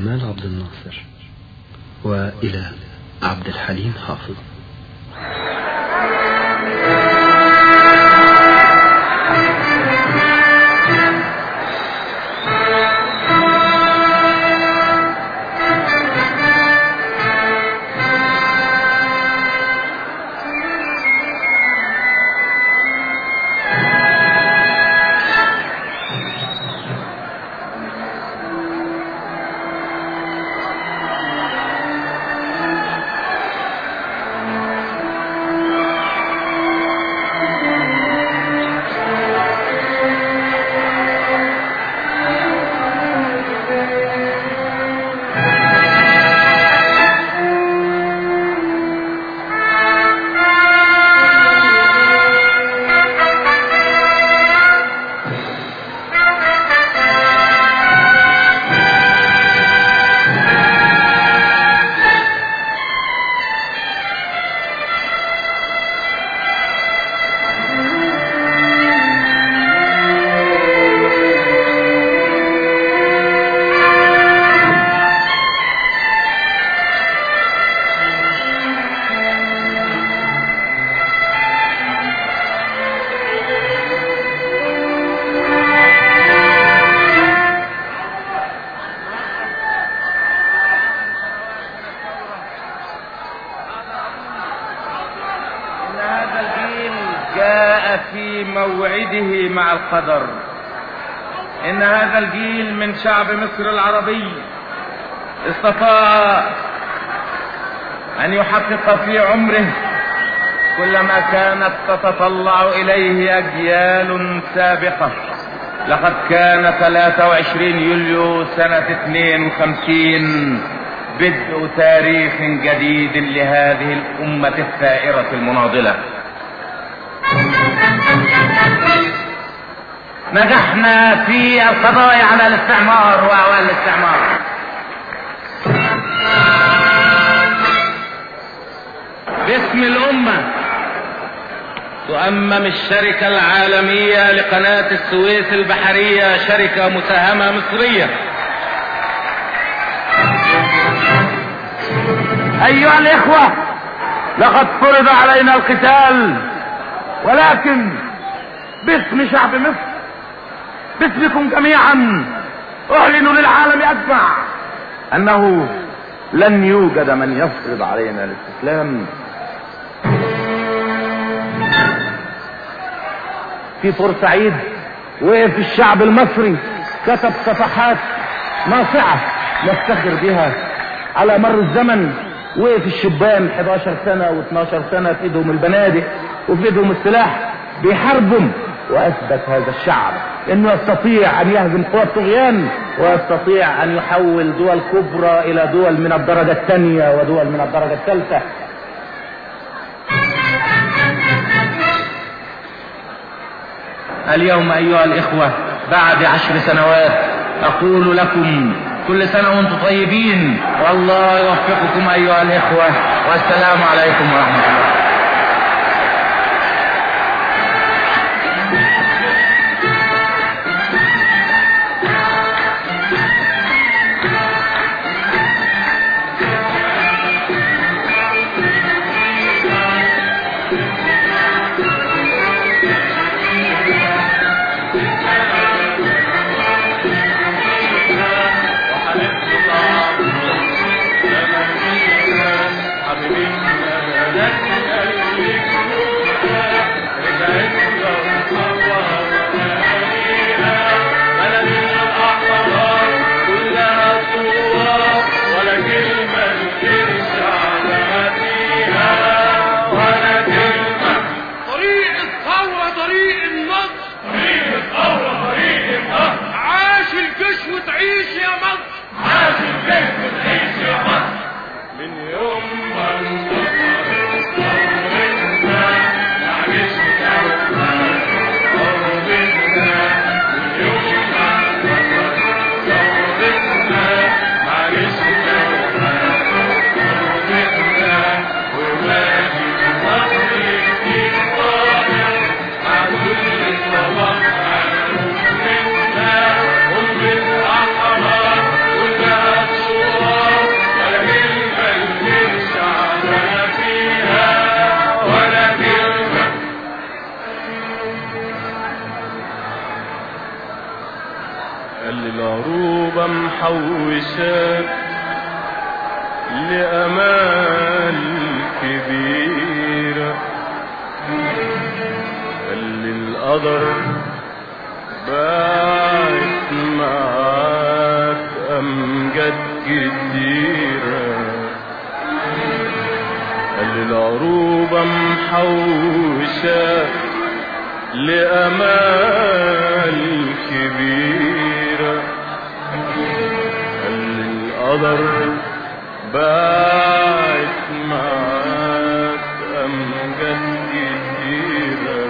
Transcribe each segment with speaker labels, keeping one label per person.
Speaker 1: جمال عبد الناصر وإلى عبد الحليم حافظ
Speaker 2: إن هذا الجيل جاء في موعده مع القدر إن هذا الجيل من شعب مصر العربي استطاع أن يحقق في عمره كل ما كانت تتطلع إليه أجيال سابقة لقد كان 23 يوليو سنة 52 بدء تاريخ جديد لهذه الأمة الثائرة المناضلة نجحنا في القضاء على الاستعمار وأعوان الاستعمار باسم الأمة تؤمم الشركة العالمية لقناة السويس البحرية شركة مساهمة مصرية أيها الإخوة لقد فرض علينا القتال ولكن باسم شعب مصر باسمكم جميعا أعلن للعالم أجمع أنه لن يوجد من يفرض علينا الاستسلام في بورسعيد وقف الشعب المصري كتب صفحات ناصعة نفتخر بها على مر الزمن وقف الشبان 11 سنة و12 سنة في ايدهم البنادق وفي ايدهم السلاح بيحاربوا واثبت هذا الشعب انه يستطيع ان يهزم قوى الطغيان ويستطيع ان يحول دول كبرى الى دول من الدرجة الثانية ودول من الدرجة الثالثة اليوم ايها الاخوة بعد عشر سنوات اقول لكم كل سنة وانتم طيبين والله يوفقكم ايها الاخوة والسلام عليكم ورحمة الله
Speaker 3: حبيبي قال لي العروبة محوشاك لأمال كبيرة قال لي القدر باعت معاك أمجاد كتيرة قال لي العروبة محوشاك لأمال كبيرة قال لي القدر باعت معاك أمجاد كتيرة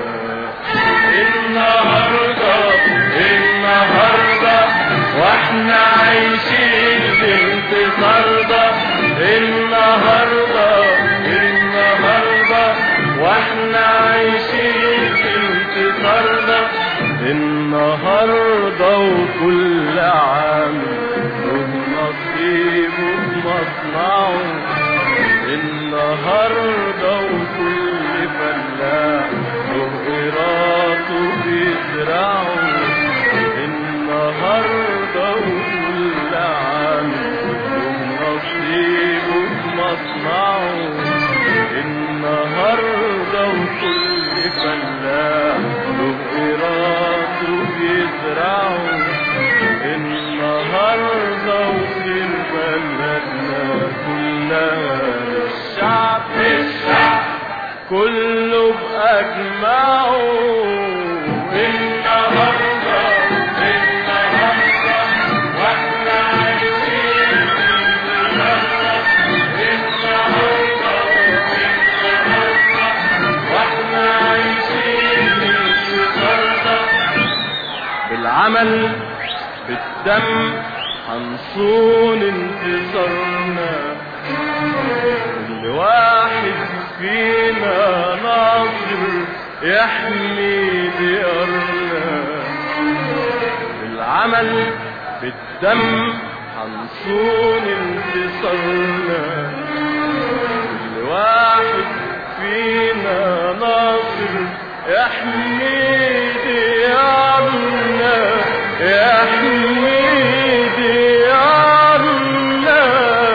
Speaker 3: النهاردة النهاردة واحنا عايشين بانتصار ده النهاردة النهاردة واحنا عايشين بانتصار ده النهاردة وكل عام له نصيبه بمصنعه النهاردة وكل فلاح له قراطه بيزرعه النهاردة وكل عام له نصيبه بمصنعه النهاردة وكل فلاح له قراطه بيزرعه النهاردة وخير بلدنا كلها الشعب الشعب كله بأجمعه النهاردة النهاردة واحنا عايشين النهاردة النهاردة النهاردة واحنا عايشين النهاردة بالعمل بالدم هنصون انتصارنا كل واحد فينا ناصر يحمي ديارنا بالعمل بالدم هنصون انتصارنا كل واحد فينا ناصر يحمي ديارنا يحمي ديارنا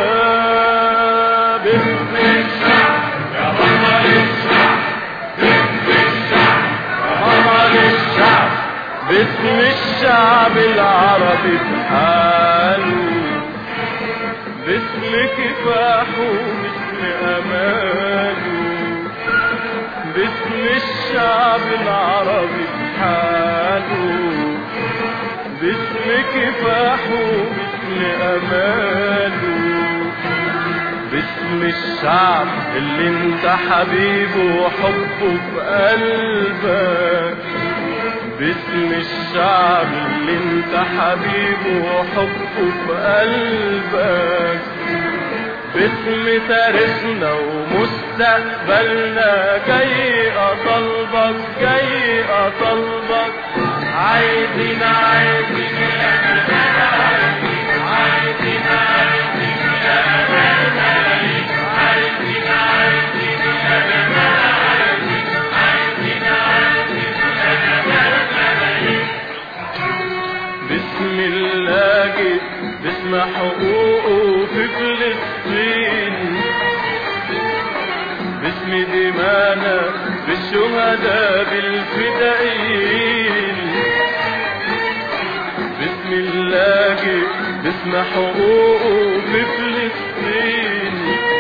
Speaker 3: باسم الشعب يا بطل الشعب باسم الشعب يا بطل الشعب باسم الشعب العربي بحاله باسم كفاحه باسم اماله باسم الشعب العربي بحاله باسم كفاحه باسم اماله باسم الشعب اللي انت حبيبه وحبه في قلبك باسم الشعب اللي انت حبيبه وحبه في قلبك باسم تاريخنا ومستقبلنا جاي اطلبك جاي اطلبك عايزين عايزين يا جمال عايزين عايزين يا جمال عايزين عايزين يا جمال عايزين عايزين يا جمال بسم الله باسم حقوقه في فلسطين باسم دمانا بالشهداء بالفدائيين بسم الله باسم حقوقه في فلسطين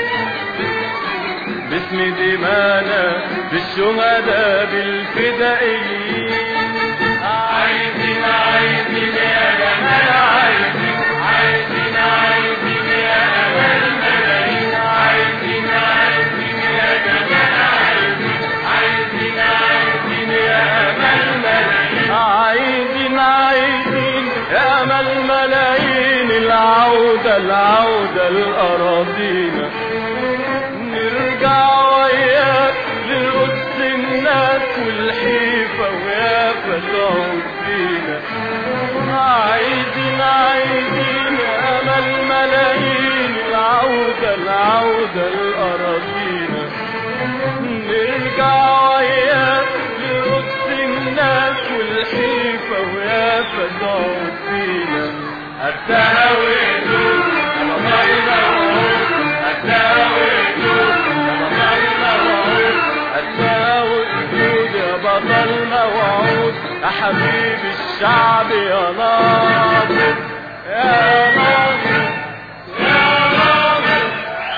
Speaker 3: باسم دمانا بالشهداء بالفدائيين عايزين عايزين يا جمال عايزين عايزين عايزين يا امل ملايين عايزين عايزين يا جمال عايزين عايزين عايزين يا امل ملايين عايزين عايزين يا امل ملايين العودة العودة لأراضينا نرجع وياك للقدس الناس والحيفا ويا فتعود فينا عايزين عايزين امل ملايين العودة العودة لأراضينا نرجع وياك لقدس الناس والحيفا ويا فتعود فينا يا حبيب الشعب يا ناصر يا ناصر يا ناصر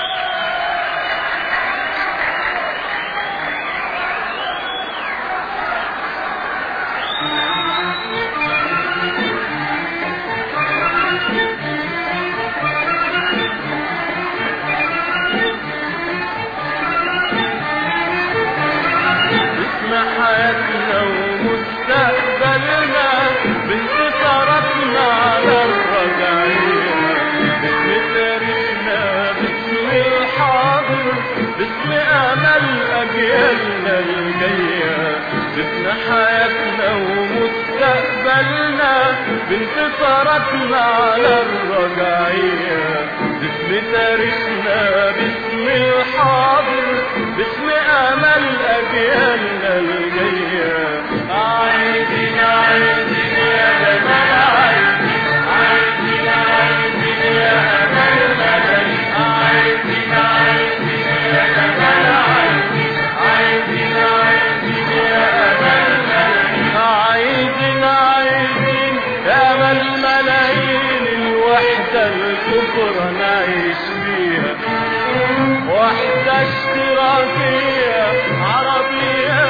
Speaker 3: اسم حياتنا ومستقبلنا بانتصاراتنا على الرجعية باسم تاريخنا باسم الحاضر باسم امل اجيالنا الجاية باسم حياتنا ومستقبلنا بانتصاراتنا على الرجعية باسم تاريخنا باسم الحاضر باسم امل اجيالنا الجايه عايزين عايزين يا جمال عايزين عايزين عايزين يا امل مدني عايزين عايزين يا جمال عايزين عايزين عايزين يا امل مدني عايزين عايزين يا امل ملايين الوحده الكبرى نعيش فيها وحدة اشتراكية عربية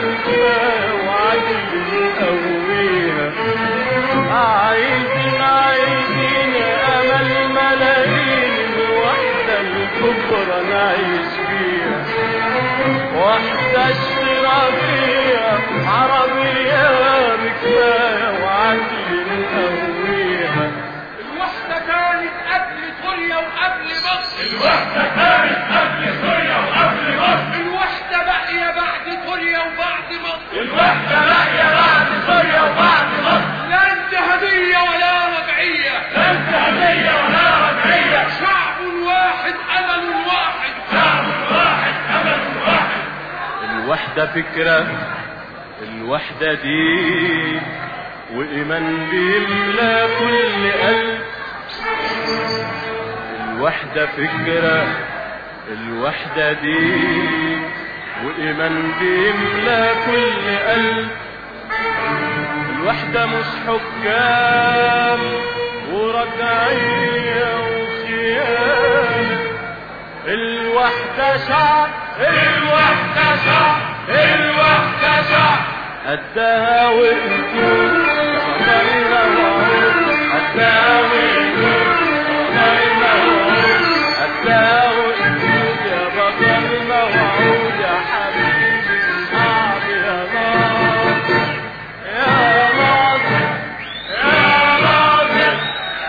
Speaker 3: وعدل نقويها عايزين عايزين أمل ملايين الوحدة الكبرى نعيش فيها وحدة اشتراكية عربية بكفاية وعدل نقويها
Speaker 4: الوحدة كانت قبل سوريا وقبل مصر
Speaker 3: الوحدة كانت قبل سوريا وقبل مصر
Speaker 4: الوحدة باقية بعد سوريا وبعد مصر
Speaker 3: الوحدة باقية بعد سوريا وبعد مصر
Speaker 4: لا انت هدية ولا رجعية
Speaker 3: لا انت هدية ولا رجعية
Speaker 4: شعب واحد أمل واحد
Speaker 3: شعب واحد أمل واحد الوحدة فكرة الوحدة دين وإيمان بيملى كل قلب الوحدة فكرة الوحدة دين وإيمان بيملى كل قلب الوحدة مش حكام ورجعية وخيانة الوحدة شعب الوحدة شعب الوحدة شعب قدها وقتوا قدرنا وعود قدها وقتوا قدرنا وعود قدها وقتوا يا بطلنا وعود يا حبيبي الشعب يا ناصر يا ناصر يا ناصر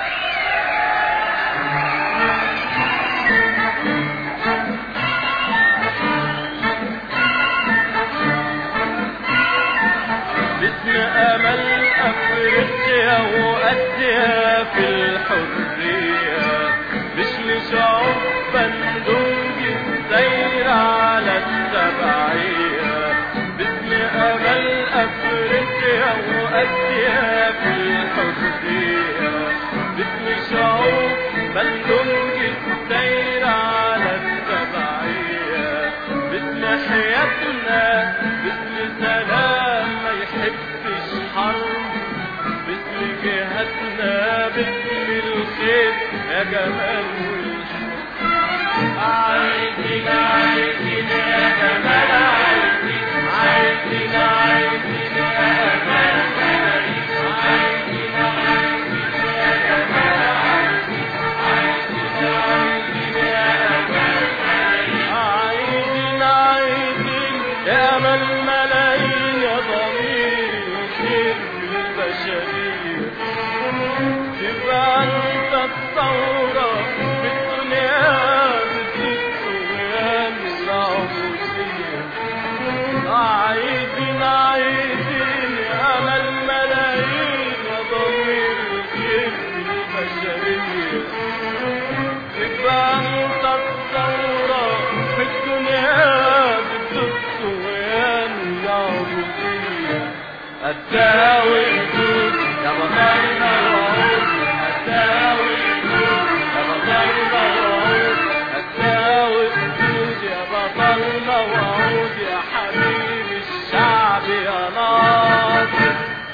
Speaker 3: باسم امل افريقيا واديها في الحريه باسم شعوب بندوج السير على التبعيه باسم امل افريقيا واديها في الحريه باسم شعوب بندوج السير على التبعيه باسم حياتنا باسم سلام ما يحبش حرب باسم جهتنا باسم الخير يا جمال والحب عايزين عايزين يا جمال عايزين عايزين عايزين يا جمال عايزين عايزين يا جمال عايزين عايزين عايزين يا جمال عايزين عايزين يا من ملايين يا ضمير الخير في البشرية تبقى انت الثورة في الدنيا بتدخل من العبودية عايزين عايزين يا من ملايين يا ضمير الخير في البشرية تبقى انت الثورة في الدنيا بالدكتوريان العبودية الداوي الجود يا بطلنا الوعود الداوي الجود يا بطلنا الوعود الداوي الجود يا بطلنا الوعود يا حبيب الشعب يا ناصر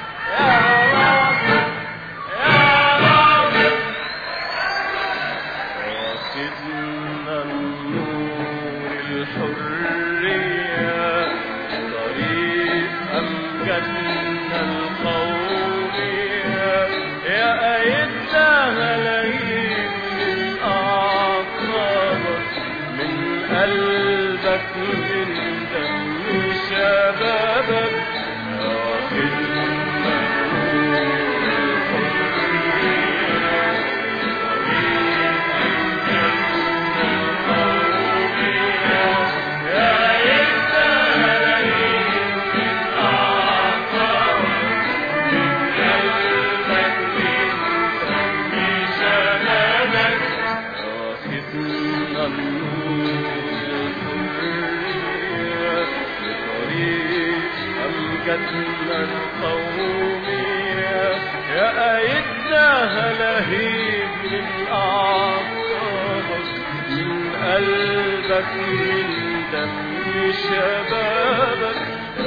Speaker 5: حياتنا القومية يا أيدنا لهيب من أعصابك من قلبك من دم شبابك يا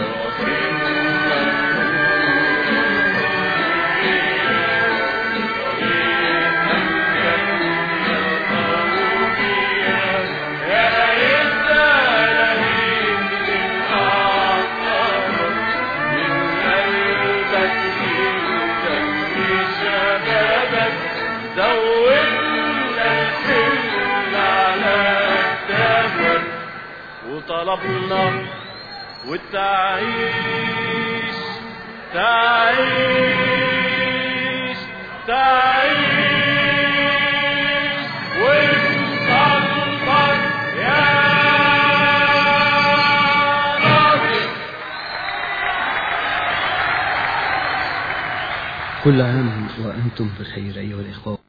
Speaker 5: وطننا طلبنا وتعيش تعيش تعيش وتصبر يا راجل
Speaker 1: كل عام وأنتم بخير أيها الإخوة